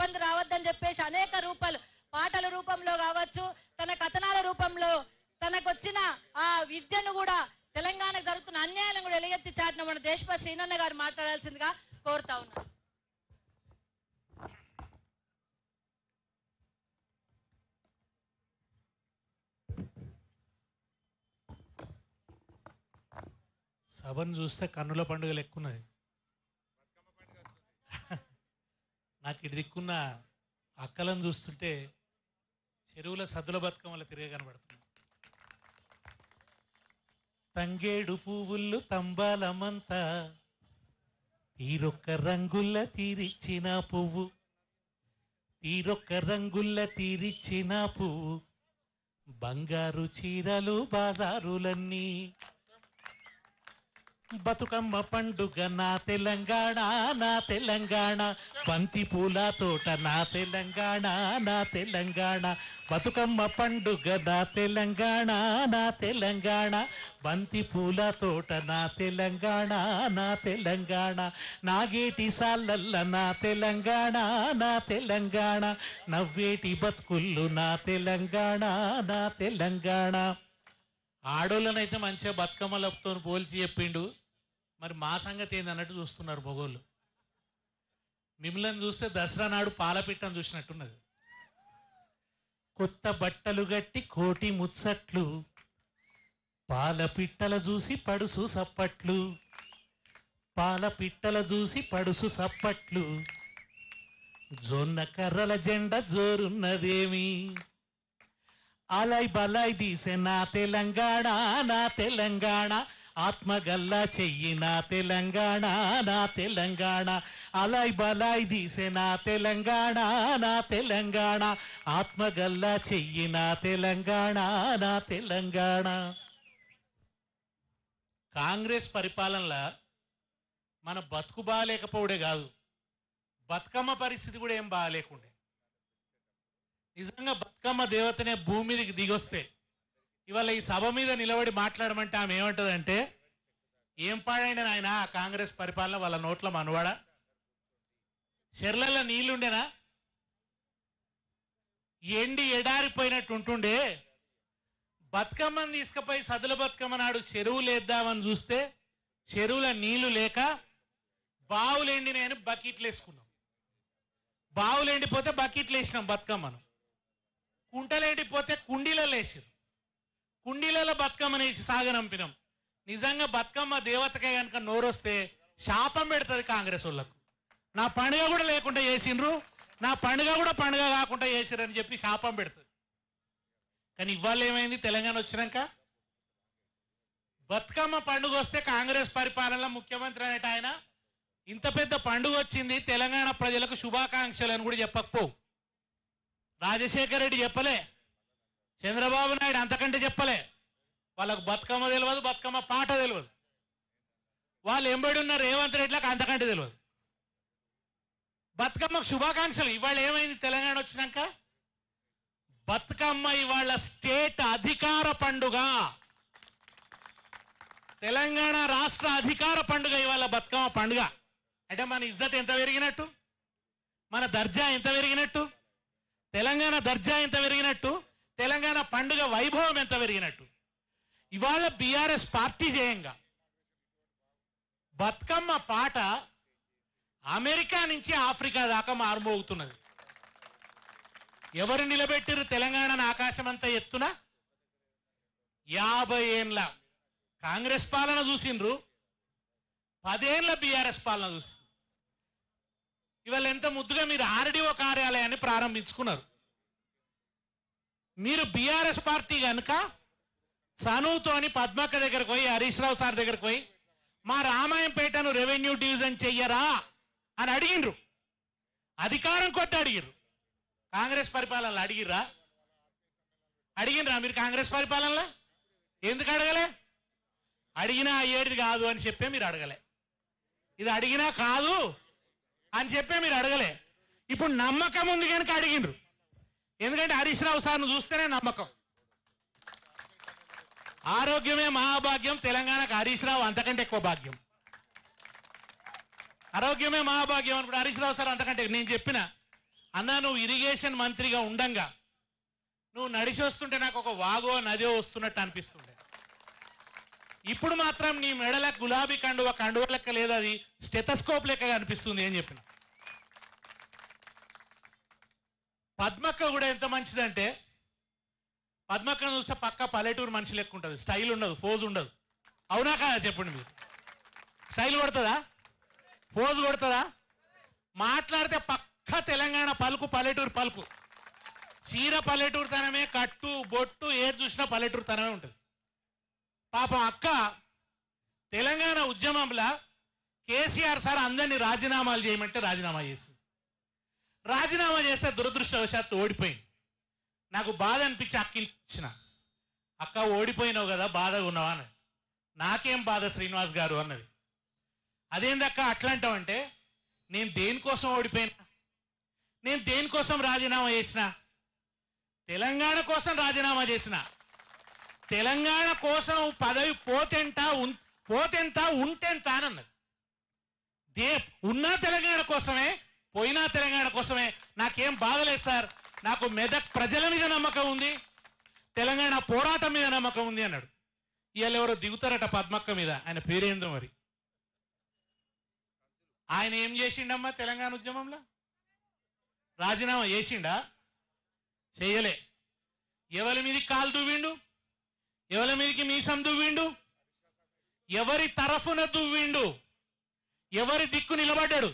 ఇబ్బంది రావద్దని చెప్పేసి అనేక రూపాలు పాటల రూపంలో కావచ్చు తన కథనాల రూపంలో తనకు వచ్చిన ఆ విద్యను కూడా తెలంగాణకు జరుగుతున్న అన్యాయాలను కూడా ఎలుగెత్తి చాటిన మన దేశపతి శ్రీనన్న గారు మాట్లాడాల్సిందిగా కోరుతా ఉన్నాను సభను చూస్తే కన్నుల పండుగ లెక్కున్నది నాకు ఇటు దిక్కున్న అక్కలను చూస్తుంటే చెరువుల సద్దుల బతుకమ్మల తిరిగి కనబడుతుంది తంగేడు పువ్వులు తంబాలమంతా తీరొక్క రంగుల్ల తీరిచ్చిన పువ్వు తీరొక్క రంగుల్ల తీరిచ్చిన పువ్వు బంగారు చీరలు బాజారులన్నీ బతుకమ్మ పండుగ నా తెలంగాణ నా తెలంగాణ బంతి పూల తోట నా తెలంగాణ నా తెలంగాణ బతుకమ్మ పండుగ నా తెలంగాణ నా తెలంగాణ బంతి పూల తోట నా తెలంగాణ నా తెలంగాణ నాగేటి సాలల్ల నా తెలంగాణ నా తెలంగాణ నవ్వేటి బతుకుళ్ళు నా తెలంగాణ నా తెలంగాణ ఆడోళ్ళనైతే మంచిగా బతుకమ్మలతో పోల్చి చెప్పిండు మరి మా సంగతి ఏంది అన్నట్టు చూస్తున్నారు మొగోళ్ళు మిమ్మల్ని చూస్తే దసరా నాడు పాలపిట్టను చూసినట్టున్నది కొత్త బట్టలు గట్టి కోటి ముచ్చట్లు పాల పిట్టల చూసి పడుసు సప్పట్లు పాల పిట్టల చూసి పడుసు సప్పట్లు జొన్న కర్రల జెండ జోరున్నదేమి అలై బలై తీసే నా తెలంగాణ నా తెలంగాణ ఆత్మగల్లా చెయ్యి నా తెలంగాణ నా తెలంగాణ అలై బలాయ్ తీసే నా తెలంగాణ నా తెలంగాణ ఆత్మగల్లా చెయ్యి నా తెలంగాణ నా తెలంగాణ కాంగ్రెస్ పరిపాలనలో మన బతుకు బాగాలేకపోవడే కాదు బతుకమ్మ పరిస్థితి కూడా ఏం బాగాలేకుండే నిజంగా బతుకమ్మ దేవతనే భూమి మీదకి దిగొస్తే ఇవాళ ఈ సభ మీద నిలబడి మాట్లాడమంటే ఆమె ఏమంటదంటే ఏం పాడైంది ఆయన కాంగ్రెస్ పరిపాలన వాళ్ళ నోట్ల మనవాడ చెర్లలో నీళ్లుండేనా ఎండి ఎడారిపోయినట్టు ఉంటుండే బతుకమ్మని తీసుకుపోయి సదుల బతుకమ్మ నాడు చెరువులు వేద్దామని చూస్తే చెరువుల నీళ్లు లేక బావులు ఎండినాయని బకెట్లు వేసుకున్నాం బావులు ఎండిపోతే బకెట్లు వేసినాం బతుకమ్మను కుంటలు ఎండిపోతే కుండీలలో వేసిరు కుండీలలో బతుకమ్మని వేసి సాగనంపినాం నిజంగా బతుకమ్మ దేవతకే కనుక నోరొస్తే శాపం పెడుతుంది కాంగ్రెస్ వాళ్ళకు నా పండుగ కూడా లేకుండా చేసిండ్రు నా పండుగ కూడా పండుగ కాకుండా చేసిరని చెప్పి శాపం పెడుతుంది కానీ ఇవాళ ఏమైంది తెలంగాణ వచ్చినాక బతుకమ్మ పండుగ వస్తే కాంగ్రెస్ పరిపాలనలో ముఖ్యమంత్రి అనేట ఆయన ఇంత పెద్ద పండుగ వచ్చింది తెలంగాణ ప్రజలకు శుభాకాంక్షలు అని కూడా చెప్పకపోవు రాజశేఖర రెడ్డి చెప్పలే చంద్రబాబు నాయుడు అంతకంటే చెప్పలే వాళ్ళకు బతుకమ్మ తెలియదు బతుకమ్మ పాట తెలియదు వాళ్ళు ఎంబడి ఉన్న రేవంత్ రెడ్డిలకు అంతకంటే తెలియదు బతుకమ్మకు శుభాకాంక్షలు ఇవాళ ఏమైంది తెలంగాణ వచ్చినాక బతుకమ్మ ఇవాళ స్టేట్ అధికార పండుగ తెలంగాణ రాష్ట్ర అధికార పండుగ ఇవాళ బతుకమ్మ పండుగ అంటే మన ఇజ్జత్ ఎంత పెరిగినట్టు మన దర్జా ఎంత పెరిగినట్టు తెలంగాణ దర్జా ఎంత పెరిగినట్టు తెలంగాణ పండుగ వైభవం ఎంత పెరిగినట్టు ఇవాళ బీఆర్ఎస్ పార్టీ చేయంగా బతుకమ్మ పాట అమెరికా నుంచి ఆఫ్రికా దాకా మారుమోగుతున్నది ఎవరు నిలబెట్టిరు తెలంగాణను ఆకాశం అంతా ఎత్తున యాభై ఏండ్ల కాంగ్రెస్ పాలన చూసిండ్రు పదేళ్ల బీఆర్ఎస్ పాలన చూసి ఇవాళ ఎంత ముద్దుగా మీరు ఆర్డీఓ కార్యాలయాన్ని ప్రారంభించుకున్నారు మీరు బీఆర్ఎస్ పార్టీ కనుక చనువుతోని పద్మక్క దగ్గరకు పోయి హరీష్ రావు సార్ దగ్గరకు పోయి మా రామాయంపేటను రెవెన్యూ డివిజన్ చెయ్యరా అని అడిగిండ్రు అధికారం కొట్టి అడిగిర్రు కాంగ్రెస్ పరిపాలనలో అడిగిర్రా అడిగినరా మీరు కాంగ్రెస్ పరిపాలనలో ఎందుకు అడగలే అడిగినా అయ్యేది కాదు అని చెప్పే మీరు అడగలే ఇది అడిగినా కాదు అని చెప్పే మీరు అడగలే ఇప్పుడు నమ్మకం ఉంది కనుక అడిగిండ్రు ఎందుకంటే హరీష్ రావు సార్ను చూస్తేనే నమ్మకం ఆరోగ్యమే మహాభాగ్యం తెలంగాణకు హరీష్ రావు అంతకంటే ఎక్కువ భాగ్యం ఆరోగ్యమే మహాభాగ్యం అన్నప్పుడు హరీష్ రావు సార్ అంతకంటే నేను చెప్పిన అన్నా నువ్వు ఇరిగేషన్ మంత్రిగా ఉండంగా నువ్వు నడిచి వస్తుంటే నాకు ఒక వాగో నదో వస్తున్నట్టు అనిపిస్తుండే ఇప్పుడు మాత్రం నీ మెడల గులాబీ కండువ కండువ లెక్క లేదు అది స్టెతస్కోప్ లెక్కగా అనిపిస్తుంది అని చెప్పిన పద్మక్క కూడా ఎంత మంచిదంటే పద్మక్కను చూస్తే పక్క పల్లెటూరు మనిషి లెక్క ఉంటుంది స్టైల్ ఉండదు ఫోజ్ ఉండదు అవునా కాదా చెప్పండి మీరు స్టైల్ కొడుతుందా ఫోజ్ కొడుతుందా మాట్లాడితే పక్క తెలంగాణ పలుకు పల్లెటూరు పలుకు చీర పల్లెటూరు తనమే కట్టు బొట్టు ఏది చూసినా పల్లెటూరు తనమే ఉంటుంది పాపం అక్క తెలంగాణ ఉద్యమంలో కేసీఆర్ సార్ అందరినీ రాజీనామాలు చేయమంటే రాజీనామా చేసింది రాజీనామా చేస్తే దురదృష్టవశాత్తు ఓడిపోయింది నాకు బాధ అనిపించి అక్క ఇంటికి ఇచ్చిన అక్క ఓడిపోయినావు కదా బాధగా ఉన్నావా అని నాకేం బాధ శ్రీనివాస్ గారు అన్నది అదేందక్క అట్లా అంటావంటే నేను దేనికోసం ఓడిపోయినా నేను దేనికోసం రాజీనామా చేసిన తెలంగాణ కోసం రాజీనామా చేసిన తెలంగాణ కోసం పదవి పోతెంత ఉన్- పోతెంత ఉంటెంత అని అన్నది దే ఉన్నా తెలంగాణ కోసమే పోయినా తెలంగాణ కోసమే నాకేం బాధలేదు సార్ నాకు మెదక్ ప్రజల మీద నమ్మకం ఉంది తెలంగాణ పోరాటం మీద నమ్మకం ఉంది అన్నాడు ఇవాళ ఎవరో దిగుతారట పద్మక్క మీద ఆయన పేరేందో మరి ఆయన ఏం చేసిండమ్మా తెలంగాణ ఉద్యమంలో రాజీనామా చేసిండా చేయలే ఎవరి మీదకి కాలు దువ్విండు ఎవరి మీదకి మీసం దువ్విండు ఎవరి తరఫున దువ్విండు ఎవరి దిక్కు నిలబడ్డాడు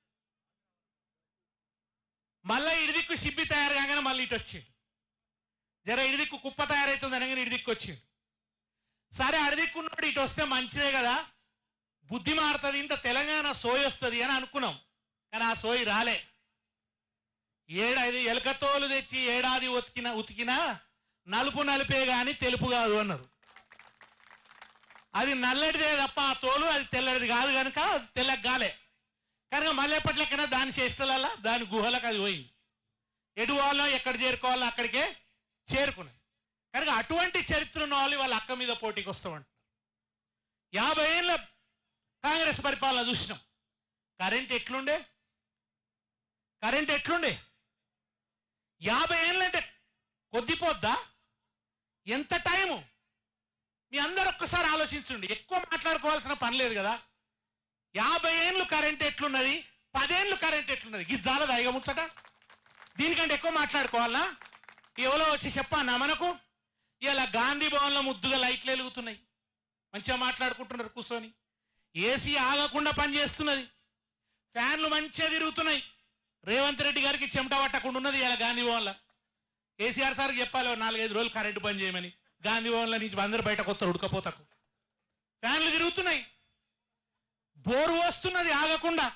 మళ్ళా ఇడి దిక్కు సిబ్బి తయారు కాగానే మళ్ళీ ఇటు వచ్చిండు జర ఇడి దిక్కు కుప్ప తయారవుతుంది అనగానే ఇడి దిక్కు వచ్చిండు సరే అడిదిక్కున్నాడు ఇటు వస్తే మంచిదే కదా బుద్ధి మారుతుంది ఇంత తెలంగాణ సోయి వస్తుంది అని అనుకున్నాం కానీ ఆ సోయి రాలే ఏడాది ఎలకతోలు తెచ్చి ఏడాది ఉతికిన ఉతికినా నలుపు నలిపే గాని తెలుపు కాదు అన్నారు అది నల్లటిదే తప్ప ఆ తోలు అది తెల్లటిది కాదు కనుక అది తెల్లకి గాలే కనుక మళ్ళీ ఎప్పటికైనా దాని చేష్టలల్లా దాని గుహలకు అది పోయింది ఎటు వాళ్ళో ఎక్కడ చేరుకోవాలో అక్కడికే చేరుకున్నది కనుక అటువంటి చరిత్ర ఉన్న వాళ్ళు వాళ్ళ అక్క మీద పోటీకి వస్తామంటున్నారు యాభై ఏళ్ళ కాంగ్రెస్ పరిపాలన చూసినాం కరెంట్ ఎట్లుండే కరెంట్ ఎట్లుండే యాభై ఏళ్ళంటే కొద్దిపోద్దా ఎంత టైము మీ అందరు ఒక్కసారి ఆలోచించండి ఎక్కువ మాట్లాడుకోవాల్సిన పని లేదు కదా యాభై ఏళ్ళు కరెంట్ ఎట్లున్నది పదేళ్ళు కరెంట్ ఎట్లున్నది ఇది జాలదా ఇక ముచ్చట దీనికంటే ఎక్కువ మాట్లాడుకోవాలనా ఎవరో వచ్చి చెప్పానా మనకు ఇలా గాంధీ భవన్లో ముద్దుగా లైట్లు వెలుగుతున్నాయి మంచిగా మాట్లాడుకుంటున్నారు కూర్చొని ఏసీ ఆగకుండా పనిచేస్తున్నది ఫ్యాన్లు మంచిగా తిరుగుతున్నాయి రేవంత్ రెడ్డి గారికి చెమట పట్టకుండా ఉన్నది ఇలా గాంధీ భవన్లో కేసీఆర్ సార్కి చెప్పాలి ఓ నాలుగైదు రోజులు కరెంటు పని చేయమని గాంధీ భవన్లో నుంచి అందరూ బయటకు వస్తారు ఉడకపోతకు ఫ్యాన్లు తిరుగుతున్నాయి బోరు వస్తున్నది ఆగకుండా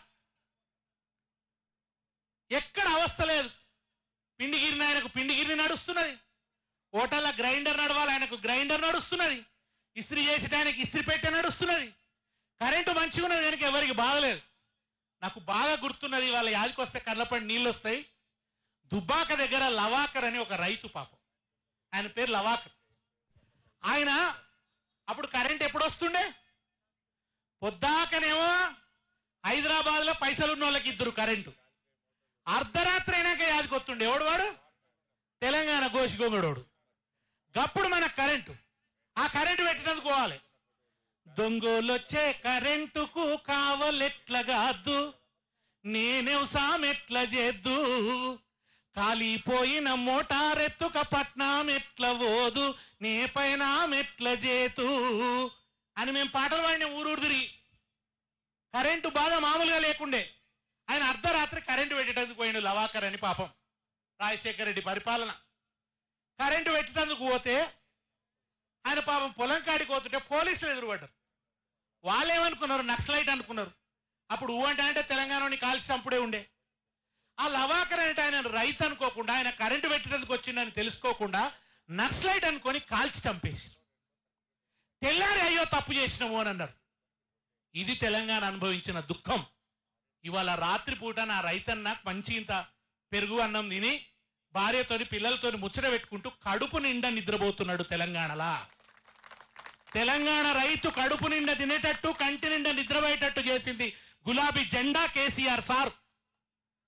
ఎక్కడ అవస్థ లేదు పిండి గిరిని ఆయనకు పిండి గిరిని నడుస్తున్నది హోటల్ల గ్రైండర్ నడవాలి ఆయనకు గ్రైండర్ నడుస్తున్నది ఇస్త్రీ చేసేటానికి ఇస్త్రీ పెట్టె నడుస్తున్నది కరెంటు మంచిగా ఉన్నది కనుక ఎవరికి బాగలేదు నాకు బాగా గుర్తున్నది వాళ్ళ యాదికి వస్తే కళ్ళపడి నీళ్ళు వస్తాయి దుబ్బాక దగ్గర లవాకర్ అని ఒక రైతు పాపం ఆయన పేరు లవాకర్ ఆయన అప్పుడు కరెంట్ ఎప్పుడు వస్తుండే పొద్దాకనేమో హైదరాబాద్ లో పైసలు ఉన్న వాళ్ళకి ఇద్దరు కరెంటు అర్ధరాత్రి అయినాక యాదికి వస్తుండే ఎవడు వాడు తెలంగాణ గోషిగోగడోడు గప్పుడు మనకు కరెంటు ఆ కరెంటు పెట్టినందుకు పోవాలి దొంగోలొచ్చే కరెంటుకు కావలెట్లగాదు నేనెవసామెట్ల చేద్దు కాలిపోయిన మోటారెత్తుక పట్నం ఎట్ల పోదు నే పైన మెట్ల చేతు అని మేము పాటలు పాడిన ఊరూరు తిరిగి కరెంటు బాధ మామూలుగా లేకుండే ఆయన అర్ధరాత్రి కరెంటు పెట్టేటందుకు పోయిండు లవాకర్ అని పాపం రాజశేఖర రెడ్డి పరిపాలన కరెంటు పెట్టేటందుకు పోతే ఆయన పాపం పొలం కాడికి పోతుంటే పోలీసులు ఎదురుపడ్డారు వాళ్ళు ఏమనుకున్నారు నక్సలైట్ అనుకున్నారు అప్పుడు ఊ అంటే అంటే తెలంగాణని కాల్చి చంపుడే ఉండే ఆ లవాకర్ అంటే ఆయన రైతు అనుకోకుండా ఆయన కరెంటు పెట్టేందుకు వచ్చిండని తెలుసుకోకుండా నక్సలైట్ అనుకొని కాల్చి చంపేసి తెల్లారి అయ్యో తప్పు చేసినాము అని అన్నారు ఇది తెలంగాణ అనుభవించిన దుఃఖం ఇవాళ రాత్రిపూట నా రైతన్న మంచి ఇంత పెరుగు అన్నం తిని భార్యతోని పిల్లలతోని ముచ్చట పెట్టుకుంటూ కడుపు నిండా నిద్రపోతున్నాడు తెలంగాణలా తెలంగాణ రైతు కడుపు నిండా తినేటట్టు కంటి నిండా నిద్రపోయేటట్టు చేసింది గులాబీ జెండా కేసీఆర్ సార్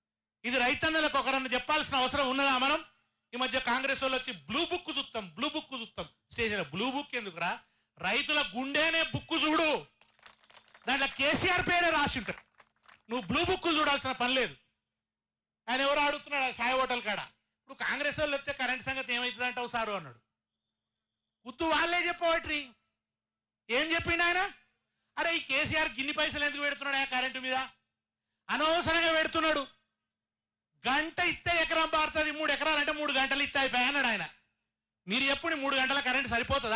ఇది రైతన్నలకు ఒకరన్నా చెప్పాల్సిన అవసరం ఉన్నదా మనం ఈ మధ్య కాంగ్రెస్ వాళ్ళు వచ్చి బ్లూ బుక్ చూస్తాం బ్లూ బుక్ చూస్తాం స్టేషన్ బ్లూ బుక్ ఎందుకురా రైతుల గుండెనే బుక్ చూడు దాంట్లో కేసీఆర్ పేరే రాసి ఉంటాడు నువ్వు బ్లూ బుక్కులు చూడాల్సిన పని లేదు ఆయన ఎవరు అడుగుతున్నాడు ఆ సాయి హోటల్ కాడ ఇప్పుడు కాంగ్రెస్ వాళ్ళు వస్తే కరెంట్ సంగతి ఏమవుతుంది అంటావు సారు అన్నాడు గుర్తు వాళ్ళే చెప్పవట్రి ఏం చెప్పిండు ఆయన అరే ఈ కేసీఆర్ గిన్ని పైసలు ఎందుకు పెడుతున్నాడు ఆ కరెంటు మీద అనవసరంగా పెడుతున్నాడు గంట ఇస్తే ఎకరం పారుతుంది మూడు ఎకరాలు అంటే మూడు గంటలు ఇస్తే అయిపోయి అన్నాడు ఆయన మీరు ఎప్పుడు మూడు గంటల కరెంట్ సరిపోతుందా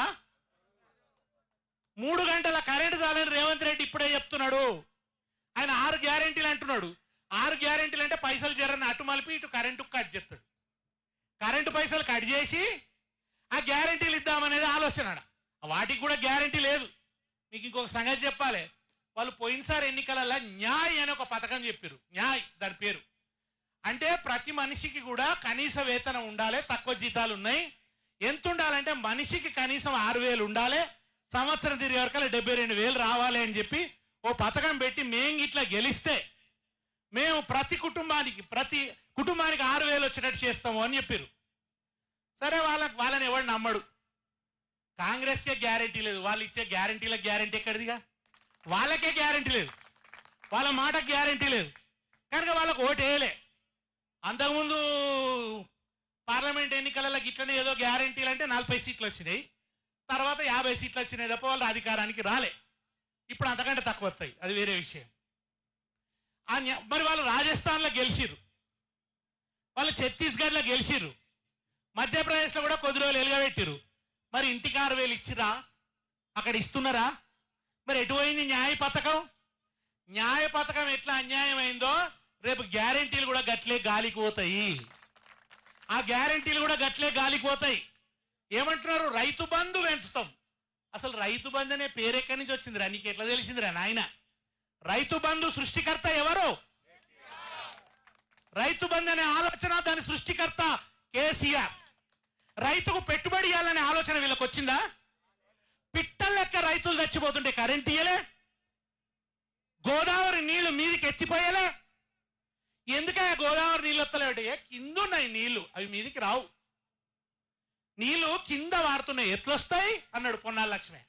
మూడు గంటల కరెంట్ చాలని రేవంత్ రెడ్డి ఇప్పుడే చెప్తున్నాడు ఆయన ఆరు గ్యారెంటీలు అంటున్నాడు ఆరు గ్యారెంటీలు అంటే పైసలు జరని అటు మలిపి ఇటు కరెంటు కట్ చేస్తాడు కరెంటు పైసలు కట్ చేసి ఆ గ్యారెంటీలు ఇద్దామనేది ఆలోచన ఆడ. వాటికి కూడా గ్యారెంటీ లేదు మీకు ఇంకొక సంగతి చెప్పాలి వాళ్ళు పోయినసారి ఎన్నికలలో న్యాయ్ అని ఒక పథకం చెప్పారు న్యాయ్ దాని పేరు అంటే ప్రతి మనిషికి కూడా కనీస వేతనం ఉండాలి తక్కువ జీతాలు ఉన్నాయి ఎంత ఉండాలంటే మనిషికి కనీసం ఆరు వేలు ఉండాలి సంవత్సరం తిరిగే వరకు డెబ్బై రెండు వేలు రావాలి అని చెప్పి ఓ పథకం పెట్టి మేము ఇట్లా గెలిస్తే మేము ప్రతి కుటుంబానికి ప్రతి కుటుంబానికి ఆరు వేలు వచ్చేటట్టు చేస్తాము అని చెప్పారు సరే వాళ్ళకి వాళ్ళని ఎవడు నమ్మడు కాంగ్రెస్కే గ్యారెంటీ లేదు వాళ్ళు ఇచ్చే గ్యారెంటీలకు గ్యారెంటీ ఎక్కడిదిగా వాళ్ళకే గ్యారెంటీ లేదు వాళ్ళ మాటకు గ్యారెంటీ లేదు కనుక వాళ్ళకు ఓటు వేయలే అంతకుముందు పార్లమెంట్ ఎన్నికలలో ఇట్లనే ఏదో గ్యారెంటీలు అంటే నలభై సీట్లు వచ్చినాయి తర్వాత యాభై సీట్లు వచ్చినాయి తప్ప వాళ్ళు అధికారానికి రాలే ఇప్పుడు అంతకంటే తక్కువ వస్తాయి అది వేరే విషయం ఆ న్యా- మరి వాళ్ళు రాజస్థాన్లో గెలిచిర్రు వాళ్ళు ఛత్తీస్గఢ్లో గెలిచిర్రు మధ్యప్రదేశ్లో కూడా కొద్ది రోజులు ఎలుగబెట్టిరు మరి ఇంటికి ఆరు వేలు ఇచ్చిరా అక్కడ ఇస్తున్నారా మరి ఎటు పోయింది న్యాయ పథకం న్యాయ పథకం ఎట్లా అన్యాయం అయిందో రేపు గ్యారెంటీలు కూడా గట్లే గాలికి పోతాయి ఆ గ్యారెంటీలు కూడా గట్లే గాలికి పోతాయి ఏమంటున్నారు రైతు బంధు పెంచుతాం అసలు రైతు బంధు అనే పేరు ఎక్కడి నుంచి వచ్చిందిరా నీకు ఎట్లా తెలిసిందిరా నాయన రైతు బంధు సృష్టికర్త ఎవరు రైతు బంధు అనే ఆలోచన దాని సృష్టికర్త కేసీఆర్ రైతుకు పెట్టుబడి ఇవ్వాలనే ఆలోచన వీళ్ళకి వచ్చిందా పిట్టల లెక్క రైతులు చచ్చిపోతుంటే కరెంట్ ఇయ్యలే గోదావరి నీళ్లు మీదికి ఎత్తిపోయలే ఎందుకయ్యా గోదావరి నీళ్ళు వస్తలేటే కింద ఉన్నాయి నీళ్లు అవి మీదికి రావు నీళ్లు కింద వాడుతున్నాయి ఎట్లొస్తాయి అన్నాడు పొన్నాల లక్ష్మి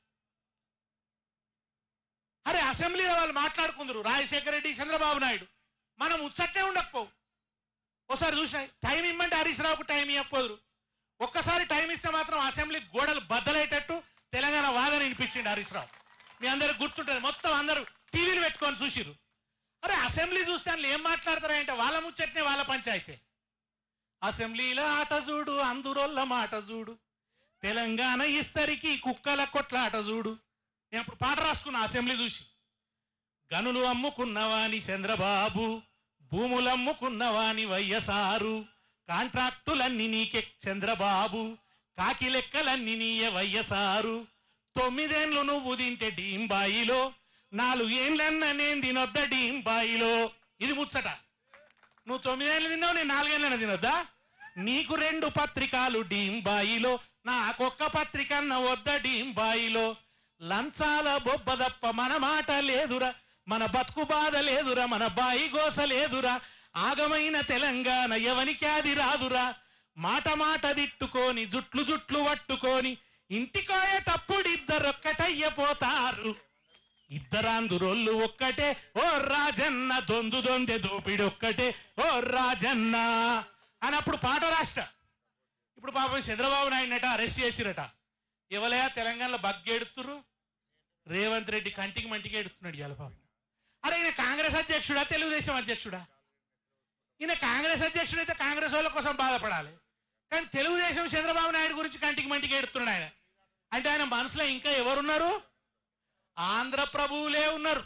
అరే అసెంబ్లీలో వాళ్ళు మాట్లాడుకుందరు రాజశేఖర రెడ్డి చంద్రబాబు నాయుడు మనం ఉచ్చట్టే ఉండకపోవు ఒకసారి చూసినా టైం ఇమ్మంటే హరీష్ రావుకు టైం ఇవ్వకపోదురు ఒక్కసారి టైం ఇస్తే మాత్రం అసెంబ్లీ గోడలు బద్దలయ్యేటట్టు తెలంగాణ వాదన వినిపించింది హరీష్ రావు మీ అందరికి గుర్తుంటుంది మొత్తం అందరూ టీవీలు పెట్టుకొని చూసిరు అరే అసెంబ్లీ చూస్తే అందులో ఏం మాట్లాడతారంటే వాళ్ళ ముచ్చట్నే వాళ్ళ పంచాయతీ అసెంబ్లీలో ఆట చూడు అందురోళ్ళ మాట చూడు తెలంగాణ ఇస్తరికి కుక్కల కొట్లాట చూడు నేను అప్పుడు పాట రాసుకున్నా అసెంబ్లీ చూసి గనులు అమ్ముకున్నవాని చంద్రబాబు భూములు అమ్ముకున్నవాని వయ్యసారు కాంట్రాక్టులన్నీ నీకే చంద్రబాబు కాకి లెక్కలన్నీ నీయే వయ్యసారు తొమ్మిదేండ్లు నువ్వు తింటే డీంబాయిలో నాలుగేండ్లన్న నేను తినొద్ద డీంబాయిలో ఇది ముచ్చట నువ్వు తొమ్మిదేళ్ళు తిన్నావు నేను నాలుగేళ్ళన తినొద్దా నీకు రెండు పత్రికలు డీంబాయిలో నాకొక్క పత్రిక అన్న వద్ద డీంబాయిలో లంచాల బొబ్బ తప్ప మన మాట లేదురా మన బతుకు బాధ లేదురా మన బాయి గోస లేదురా ఆగమైన తెలంగాణ ఎవనికి అది రాదురా మాట మాట దిట్టుకొని జుట్లు జుట్లు పట్టుకొని ఇంటికోయేటప్పుడు ఇద్దరొక్కటయ్యపోతారు ఇద్దరాందురోళ్ళు ఒక్కటే ఓ రాజన్న దొందు దొందె దోపిడి ఒక్కటే ఓ రాజన్న అని అప్పుడు పాట రాష్ట్ర ఇప్పుడు పాపం చంద్రబాబు నాయుడునట అరెస్ట్ చేసిరట ఎవలయా తెలంగాణలో బగ్గెడుతురు రేవంత్ రెడ్డి కంటికి మంటికి ఎడుతున్నాడు ఇవాళ పాపం అరే ఈయన కాంగ్రెస్ అధ్యక్షుడా తెలుగుదేశం అధ్యక్షుడా ఈయన కాంగ్రెస్ అధ్యక్షుడు అయితే కాంగ్రెస్ వాళ్ళ కోసం బాధపడాలి కానీ తెలుగుదేశం చంద్రబాబు నాయుడు గురించి కంటికి మంటికి ఎడుతున్నాడు ఆయన అంటే ఆయన మనసులో ఇంకా ఎవరున్నారు ఆంధ్ర ప్రభువులే ఉన్నారు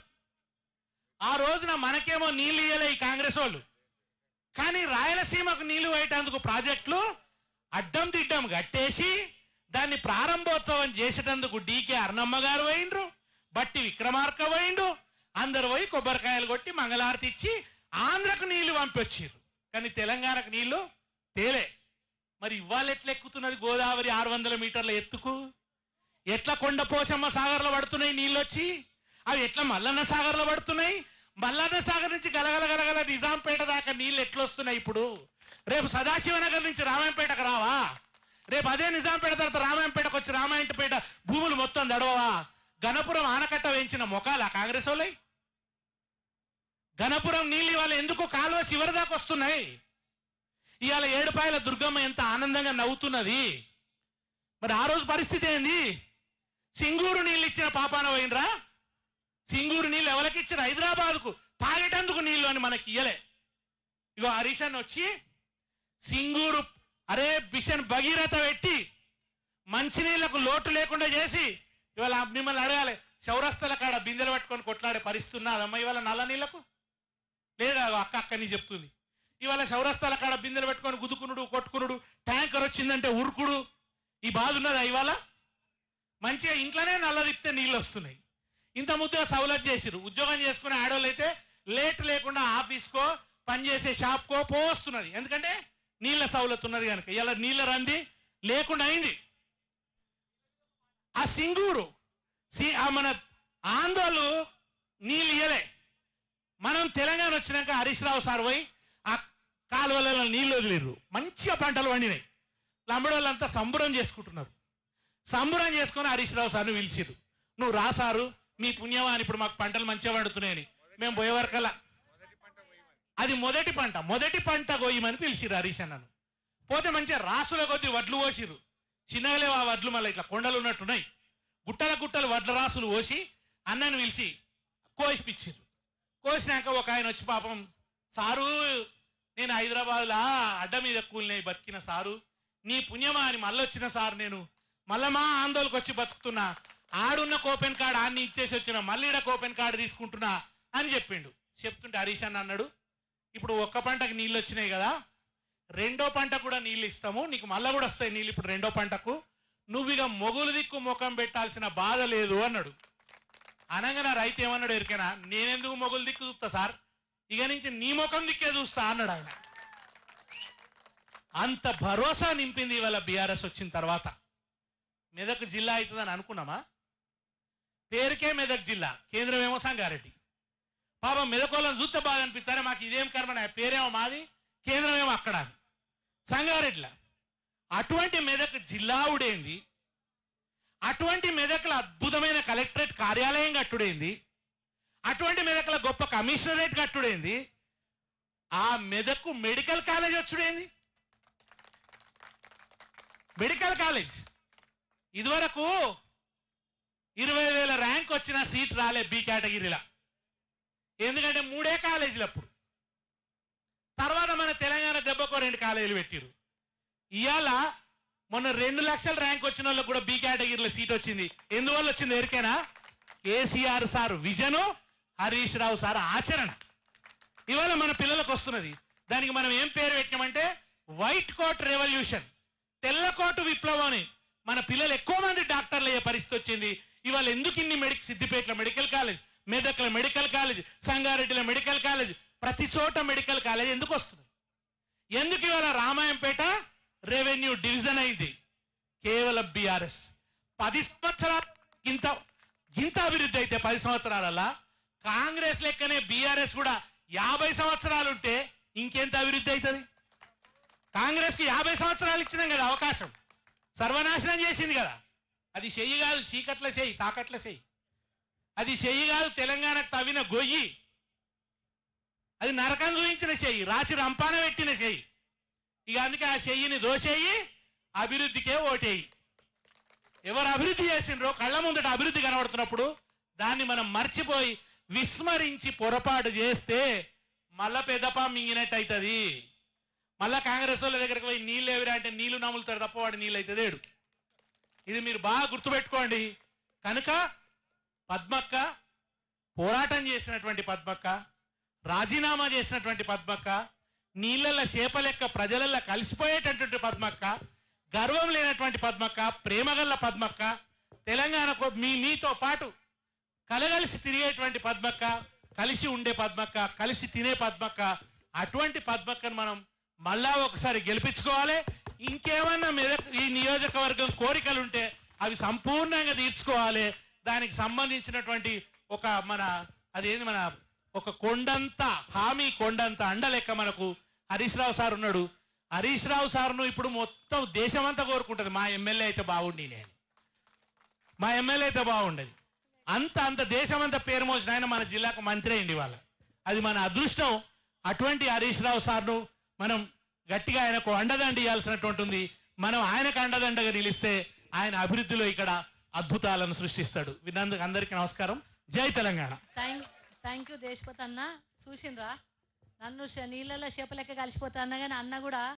ఆ రోజున మనకేమో నీళ్ళు ఇయ్యలే ఈ కాంగ్రెస్ వాళ్ళు కానీ రాయలసీమకు నీళ్లు వేయటందుకు ప్రాజెక్టులు అడ్డం తిడ్డం కట్టేసి దాన్ని ప్రారంభోత్సవం చేసేటందుకు డీకే అర్ణమ్మ గారు పోయిండ్రు బట్టి విక్రమార్క పోయిండు అందరు పోయి కొబ్బరికాయలు కొట్టి మంగళారతి ఇచ్చి ఆంధ్రకు నీళ్లు పంపొచ్చిర్రు కానీ తెలంగాణకు నీళ్లు తేలే మరి ఇవాళ ఎట్లా ఎక్కుతున్నది గోదావరి ఆరు వందల మీటర్ల ఎత్తుకు ఎట్లా కొండ పోచమ్మ సాగర్లో పడుతున్నాయి నీళ్ళు వచ్చి అవి ఎట్లా మల్లన్న సాగర్లో పడుతున్నాయి మల్లన్న సాగర్ నుంచి గలగల గలగల నిజాంపేట దాకా నీళ్ళు ఎట్లొస్తున్నాయి ఇప్పుడు రేపు సదాశివనగర్ నుంచి రామాయంపేటకు రావా రేపు అదే నిజాంపేట తర్వాత రామాయంపేటకు వచ్చి రామాయంపేట భూములు మొత్తం దడవవా గణపురం ఆనకట్ట వేయించిన మొకాల కాంగ్రెస్ వాళ్ళై గణపురం నీళ్ళు ఇవాళ ఎందుకు కాలువ చివరి దాకా వస్తున్నాయి ఇవాళ ఏడుపాయల దుర్గమ్మ ఎంత ఆనందంగా నవ్వుతున్నది మరి ఆ రోజు పరిస్థితి ఏంది సింగూరు నీళ్ళు ఇచ్చిన పాపాన పోయినరా సింగూరు నీళ్ళు ఎవరికి ఇచ్చిన హైదరాబాద్కు తాగేటందుకు నీళ్ళు అని మనకి ఇయ్యలే ఇగో హరీష్ అన్న వచ్చి సింగూరు అరే బిషన్ భగీరథ పెట్టి మంచినీళ్లకు లోటు లేకుండా చేసి ఇవాళ మిమ్మల్ని అడగాలి చౌరస్తల కాడ బిందెలు పట్టుకొని కొట్లాడే పరిస్థితి ఉన్నదమ్మా ఇవాళ నల్ల నీళ్లకు లేదా అక్క అక్కని చెప్తుంది ఇవాళ చౌరస్తాల కాడ బిందెలు పెట్టుకొని గుద్దుకునుడు కొట్టుకునుడు ట్యాంకర్ వచ్చిందంటే ఉరుకుడు ఈ బాధ ఉన్నదా ఇవాళ మంచిగా ఇంట్లోనే నల్ల తిప్పితే నీళ్ళు వస్తున్నాయి ఇంత ముద్దుగా సౌలత్ చేసిరు ఉద్యోగం చేసుకునే ఆడవాళ్ళు అయితే లేట్ లేకుండా ఆఫీస్కో పనిచేసే షాప్కో పోస్తున్నది ఎందుకంటే నీళ్ళ సౌలత్ ఉన్నది కనుక ఇలా నీళ్ళ రంది లేకుండా అయింది ఆ సింగూరు సి- ఆ మన ఆందోళన నీళ్ళు ఇయ్యలే మనం తెలంగాణ వచ్చినాక హరీష్ రావు సార్ పోయి ఆ కాలువలలో నీళ్ళు వదిలేరు మంచిగా పంటలు పండినాయి లంబడి వాళ్ళంతా సంబురం చేసుకుంటున్నారు సంబురం చేసుకొని హరీష్ రావు సార్ని పిలిచిరు నువ్వు రా సారు మీ పుణ్యమా అని ఇప్పుడు మాకు పంటలు మంచిగా పండుతున్నాయని మేము పోయే వరకల్లా అది మొదటి పంట మొదటి పంట కోయమని పిలిచిరు హరీష్ అన్నను పోతే మంచిగా రాసుల కొద్ది వడ్లు పోసిరు చిన్నగా లేవు ఆ వడ్లు మళ్ళీ ఇట్లా కొండలు ఉన్నట్టున్నాయి గుట్టల గుట్టలు వడ్ల రాసులు పోసి అన్నను పిలిచి కోసిపిచ్చిరు కోసినాక ఒక ఆయన వచ్చి పాపం సారు నేను హైదరాబాద్లా అడ్డ మీద కూలినాయి బతికిన సారు నీ పుణ్యమా అని మళ్ళీ వచ్చిన సార్ నేను మళ్ళా మా ఆందోళనకు వచ్చి బతుకుతున్నా ఆడున్న కోపెన్ కార్డ్ ఆన్ని ఇచ్చేసి వచ్చిన మళ్ళీ ఈడ కోపెన్ కార్డు తీసుకుంటున్నా అని చెప్పిండు చెప్తుంటే హరీష్ అన్న అన్నాడు ఇప్పుడు ఒక్క పంటకి నీళ్ళు వచ్చినాయి కదా రెండో పంట కూడా నీళ్ళు ఇస్తాము నీకు మళ్ళా కూడా వస్తాయి నీళ్ళు ఇప్పుడు రెండో పంటకు నువ్వు ఇక మొగులు దిక్కు ముఖం పెట్టాల్సిన బాధ లేదు అన్నాడు అనగా నా రైతు ఏమన్నాడు ఎరికేనా నేనెందుకు మొగులు దిక్కు చూస్తా సార్ ఇక నుంచి నీ ముఖం దిక్కే చూస్తా అన్నాడు ఆయన అంత భరోసా నింపింది ఇవాళ బీఆర్ఎస్ వచ్చిన తర్వాత మెదక్ జిల్లా అవుతుందని అనుకున్నామా పేరుకే మెదక్ జిల్లా కేంద్రం ఏమో సంగారెడ్డి పాపం మెదకోళ్ళని చూస్తే బాగా అనిపించారే మాకు ఇదేం కర్మ నా పేరేమో మాది కేంద్రం ఏమో అక్కడ అని. సంగారెడ్డిలా అటువంటి మెదక్ జిల్లావుడేంది అటువంటి మెదక్ల అద్భుతమైన కలెక్టరేట్ కార్యాలయం కట్టుడైంది అటువంటి మెదక్ల గొప్ప కమిషనరేట్ కట్టుడైంది ఆ మెదక్కు మెడికల్ కాలేజ్ వచ్చుడేంది మెడికల్ కాలేజ్ ఇదివరకు ఇరవై వేల ర్యాంక్ వచ్చిన సీట్ రాలే బి కేటగిరీలో ఎందుకంటే మూడే కాలేజీలు అప్పుడు తర్వాత మన తెలంగాణ దెబ్బకు రెండు కాలేజీలు పెట్టిరు ఇవాళ మొన్న రెండు లక్షల ర్యాంక్ వచ్చిన వాళ్ళకి కూడా బి కేటగిరీలో సీట్ వచ్చింది ఎందువల్ల వచ్చింది ఎరికేనా KCR sir vision Harish Rao sir ఆచరణ ఇవాళ మన పిల్లలకు వస్తున్నది దానికి మనం ఏం పేరు పెట్టినామంటే వైట్ కోట్ రెవల్యూషన్ తెల్ల కోటు విప్లవం అని మన పిల్లలు ఎక్కువ మంది డాక్టర్లు అయ్యే పరిస్థితి వచ్చింది ఇవాళ ఎందుకు ఇన్ని మెడికల్ సిద్దిపేటలో మెడికల్ కాలేజ్ మెదక్లో మెడికల్ కాలేజ్ సంగారెడ్డిలో మెడికల్ కాలేజ్ ప్రతి చోట మెడికల్ కాలేజ్ ఎందుకు వస్తుంది ఎందుకు ఇవాళ రామాయంపేట రెవెన్యూ డివిజన్ అయింది కేవలం బీఆర్ఎస్ పది సంవత్సరాలు ఇంత ఇంత అభివృద్ధి అయితే పది సంవత్సరాలల్లా కాంగ్రెస్ లెక్కనే బీఆర్ఎస్ కూడా యాభై సంవత్సరాలు ఉంటే ఇంకెంత అభివృద్ధి అవుతుంది కాంగ్రెస్ కి యాభై సంవత్సరాలు ఇచ్చినాం కదా అవకాశం సర్వనాశనం చేసింది కదా అది చెయ్యి కాదు చీకట్ల చెయ్యి తాకట్ల చెయ్యి అది చెయ్యి కాదు తెలంగాణకు తవ్విన గొయ్యి అది నరకం చూపించిన చెయ్యి రాచి రంపాన పెట్టిన చెయ్యి ఇక అందుకే ఆ చెయ్యిని దోసేయి అభివృద్ధికే ఓటేయి ఎవరు అభివృద్ధి చేసిండ్రో కళ్ళ ముందట అభివృద్ధి కనబడుతున్నప్పుడు దాన్ని మనం మర్చిపోయి విస్మరించి పొరపాటు చేస్తే మళ్ళా పెద్దపా మింగినట్టు అవుతుంది మళ్ళా కాంగ్రెస్ వాళ్ళ దగ్గరికి పోయి నీళ్ళు ఎవరా అంటే నీళ్లు నములుతాడు తప్ప వాడు నీళ్ళు అవుతుంది ఏడు ఇది మీరు బాగా గుర్తుపెట్టుకోండి కనుక పద్మక్క పోరాటం చేసినటువంటి పద్మక్క రాజీనామా చేసినటువంటి పద్మక్క నీళ్ళల్లో చేప లెక్క ప్రజలల్లో కలిసిపోయేటటువంటి పద్మక్క గర్వం లేనటువంటి పద్మక్క ప్రేమగల్ల పద్మక్క తెలంగాణకు మీ మీతో పాటు కలగలిసి తిరిగేటువంటి పద్మక్క కలిసి ఉండే పద్మక్క కలిసి తినే పద్మక్క అటువంటి పద్మక్కను మనం మళ్ళా ఒకసారి గెలిపించుకోవాలి ఇంకేమన్నా మెదక్ ఈ నియోజకవర్గం కోరికలు ఉంటే అవి సంపూర్ణంగా తీర్చుకోవాలి దానికి సంబంధించినటువంటి ఒక మన అదేంది మన ఒక కొండంత హామీ కొండంత అండ లెక్క మనకు హరీష్ రావు సార్ ఉన్నాడు హరీష్ రావు సార్ను ఇప్పుడు మొత్తం దేశమంతా కోరుకుంటుంది మా ఎమ్మెల్యే అయితే బాగుండి నేను మా ఎమ్మెల్యే అయితే బాగుండేది అంత అంత దేశమంతా పేరు మోసిన ఆయన మన జిల్లాకు మంత్రి అయింది వాళ్ళ అది మన అదృష్టం అటువంటి హరీష్ రావు సార్ను మనం గట్టిగా ఆయనకు అండదండ ఇవ్వాల్సినటువంటి ఉంది మనం ఆయనకు అండదండగా నిలిస్తే ఆయన అభివృద్ధిలో ఇక్కడ అద్భుతాలను సృష్టిస్తాడు విన్నందుకు అందరికీ నమస్కారం జై Telangana thank thank you Deshapati అన్న చూసిండ్రా నన్ను శ- నీళ్ళలో చేప లెక్క కలిసిపోతా అన్న కానీ అన్న కూడా